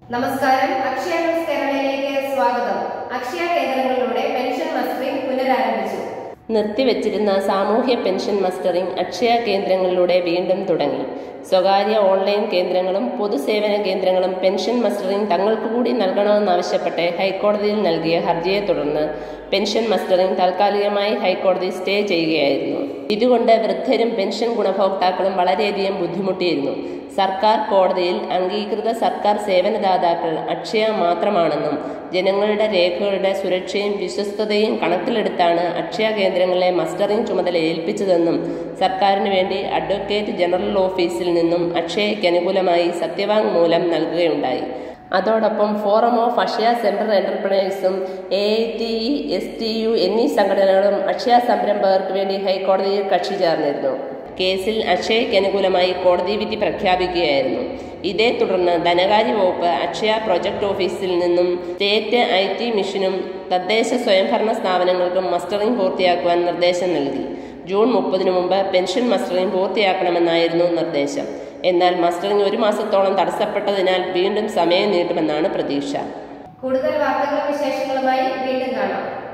നമസ്കാരം അക്ഷയ ന്യൂസ് കേരളയിലേക്ക് സ്വാഗതം Akshaya കേന്ദ്രങ്ങളിലൂടെ pension mustering പുനരാരംഭിച്ചു നിർത്തിവച്ചിരുന്ന സാമൂഹ്യ പെൻഷൻ മസ്റ്ററിംഗ് അക്ഷയ കേന്ദ്രങ്ങളിലൂടെ വീണ്ടും തുടങ്ങി സ്വകാര്യ ഓൺലൈൻ കേന്ദ്രങ്ങളും പൊതുസേവന കേന്ദ്രങ്ങളും പെൻഷൻ മസ്റ്ററിംഗ് തങ്ങൾക്ക് കൂടി നൽകണമെന്നാവശ്യപ്പെട്ട് ഹൈക്കോടതിയിൽ നൽകിയ ഹർജിയെ തുടർന്ന് പെൻഷൻ മസ്റ്ററിംഗ് താൽക്കാലികമായി ഹൈക്കോടതി സ്റ്റേ ചെയ്യുകയായിരുന്നു ഇതുകൊണ്ട് വൃദ്ധരും പെൻഷൻ ഗുണഭോക്താക്കളും വളരെയധികം ബുദ്ധിമുട്ടിയിരുന്നു സർക്കാർ കോടതിയിൽ അംഗീകൃത സർക്കാർ സേവനദാതാക്കൾ അക്ഷയ മാത്രമാണെന്നും ജനങ്ങളുടെ രേഖകളുടെ സുരക്ഷയും വിശ്വസ്തതയും കണക്കിലെടുത്താണ് അക്ഷയ കേന്ദ്രങ്ങളെ മസ്റ്ററിംഗ് ചുമതല ഏൽപ്പിച്ചതെന്നും സർക്കാരിന് വേണ്ടി അഡ്വക്കേറ്റ് ജനറൽ ഓഫീസിൽ നിന്നും അക്ഷയയ്ക്ക് അനുകൂലമായി സത്യവാങ്മൂലം നൽകുകയുണ്ടായി അതോടൊപ്പം ഫോറം ഓഫ് അക്ഷയ സെൻട്രൽ എന്റർപ്രണേഴ്സും A I T E S T U എന്നീ സംഘടനകളും അക്ഷയ സംരംഭകർക്ക് വേണ്ടി ഹൈക്കോടതിയിൽ കക്ഷി ചേർന്നിരുന്നു കേസിൽ അക്ഷയയ്ക്ക് അനുകൂലമായി കോടതി വിധി പ്രഖ്യാപിക്കുകയായിരുന്നു ഇതേ തുടർന്ന് ധനകാര്യ വകുപ്പ് അക്ഷയ പ്രൊജക്ട് ഓഫീസിൽ നിന്നും സ്റ്റേറ്റ് ഐ ടി മിഷനും തദ്ദേശ സ്വയംഭരണ സ്ഥാപനങ്ങൾക്കും മസ്റ്ററിംഗ് പൂർത്തിയാക്കുവാൻ നിർദ്ദേശം നൽകി ജൂൺ മുപ്പതിനു മുമ്പ് പെൻഷൻ മസ്റ്ററിംഗ് പൂർത്തിയാക്കണമെന്നായിരുന്നു നിർദ്ദേശം എന്നാൽ മസ്റ്ററിംഗ് ഒരു മാസത്തോളം തടസ്സപ്പെട്ടതിനാൽ വീണ്ടും സമയം നീട്ടുമെന്നാണ് പ്രതീക്ഷ കൂടുതൽ വാർത്തകളും വിശേഷങ്ങളുമായി വീണ്ടും കാണാം